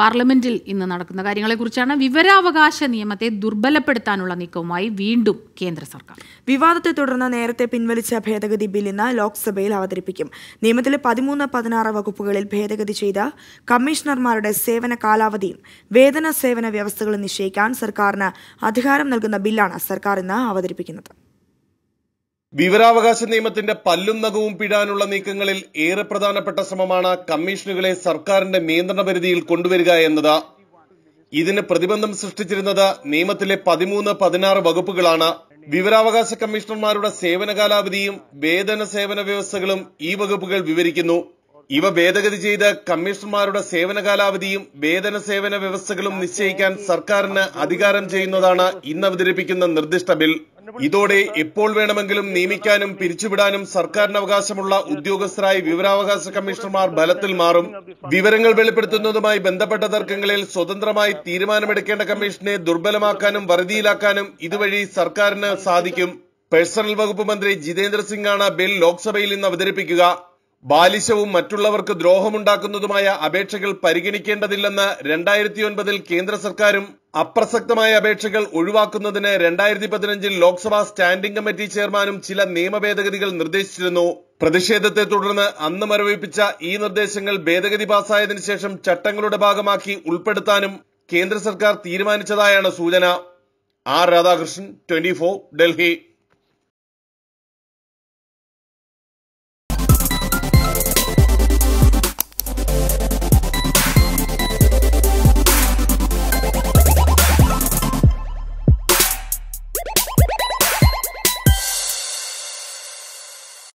പാർലമെന്റിൽ ഇന്ന് നടക്കുന്ന കാര്യങ്ങളെക്കുറിച്ചാണ് വിവരാവകാശ നിയമത്തെ ദുർബലപ്പെടുത്താനുള്ള നീക്കവുമായി വീണ്ടും കേന്ദ്ര സർക്കാർ വിവാദത്തെ തുടർന്ന് നേരത്തെ പിൻവലിച്ച ഭേദഗതി ബിൽ ഇന്ന് ലോക്സഭയിൽ അവതരിപ്പിക്കും നിയമത്തിലെ പതിമൂന്ന് പതിനാറ് വകുപ്പുകളിൽ ഭേദഗതി ചെയ്ത കമ്മീഷണർമാരുടെ സേവന കാലാവധിയും വേതന സേവന വ്യവസ്ഥകളും നിശ്ചയിക്കാൻ സർക്കാരിന് അധികാരം നൽകുന്ന ബില്ലാണ് സർക്കാർ ഇന്ന് അവതരിപ്പിക്കുന്നത് വിവരാവകാശ നിയമത്തിന്റെ പല്ലും നഖവും പിഴാനുള്ള നീക്കങ്ങളിൽ ഏറെ പ്രധാനപ്പെട്ട ശ്രമമാണ് കമ്മീഷനുകളെ സർക്കാരിന്റെ നിയന്ത്രണ പരിധിയിൽ കൊണ്ടുവരിക എന്നത് ഇതിന് പ്രതിബന്ധം സൃഷ്ടിച്ചിരുന്നത് നിയമത്തിലെ പതിമൂന്ന് പതിനാറ് വകുപ്പുകളാണ് വിവരാവകാശ കമ്മീഷണർമാരുടെ സേവന കാലാവധിയും വേതന സേവന വ്യവസ്ഥകളും ഈ വകുപ്പുകൾ വിവരിക്കുന്നു ഇവ ഭേദഗതി ചെയ്ത് കമ്മീഷണർമാരുടെ സേവന കാലാവധിയും വേതന സേവന വ്യവസ്ഥകളും നിശ്ചയിക്കാൻ സർക്കാരിന് അധികാരം ചെയ്യുന്നതാണ് ഇന്ന് അവതരിപ്പിക്കുന്ന നിർദ്ദിഷ്ട ബിൽ ഇതോടെ എപ്പോൾ വേണമെങ്കിലും നിയമിക്കാനും പിരിച്ചുവിടാനും സർക്കാരിന് അവകാശമുള്ള ഉദ്യോഗസ്ഥരായി വിവരാവകാശ കമ്മീഷണർമാർ ബലത്തിൽ മാറും വിവരങ്ങൾ വെളിപ്പെടുത്തുന്നതുമായി ബന്ധപ്പെട്ട തർക്കങ്ങളിൽ സ്വതന്ത്രമായി തീരുമാനമെടുക്കേണ്ട കമ്മീഷനെ ദുർബലമാക്കാനും വറുതിയിലാക്കാനും ഇതുവഴി സർക്കാരിന് സാധിക്കും പേഴ്സണൽ വകുപ്പ് മന്ത്രി ജിതേന്ദ്ര സിംഗാണ് ബിൽ ലോക്സഭയിൽ ഇന്ന് അവതരിപ്പിക്കുക ബാലിശവും മറ്റുള്ളവർക്ക് ദ്രോഹമുണ്ടാക്കുന്നതുമായ അപേക്ഷകൾ പരിഗണിക്കേണ്ടതില്ലെന്ന് രണ്ടായിരത്തി ഒൻപതിൽ കേന്ദ്ര സർക്കാരും അപ്രസക്തമായ അപേക്ഷകൾ ഒഴിവാക്കുന്നതിന് രണ്ടായിരത്തി പതിനഞ്ചിൽ ലോക്സഭാ സ്റ്റാൻഡിംഗ് കമ്മിറ്റി ചെയർമാനും ചില നിയമ ഭേദഗതികൾ നിർദ്ദേശിച്ചിരുന്നു പ്രതിഷേധത്തെ തുടർന്ന് അന്ന് മരവിപ്പിച്ച ഈ നിർദ്ദേശങ്ങൾ ഭേദഗതി പാസായതിനു ശേഷം ചട്ടങ്ങളുടെ ഭാഗമാക്കി ഉൾപ്പെടുത്താനും കേന്ദ്ര സർക്കാർ തീരുമാനിച്ചതായാണ് സൂചന ആർ രാധാകൃഷ്ണൻ ട്വന്റി ഡൽഹി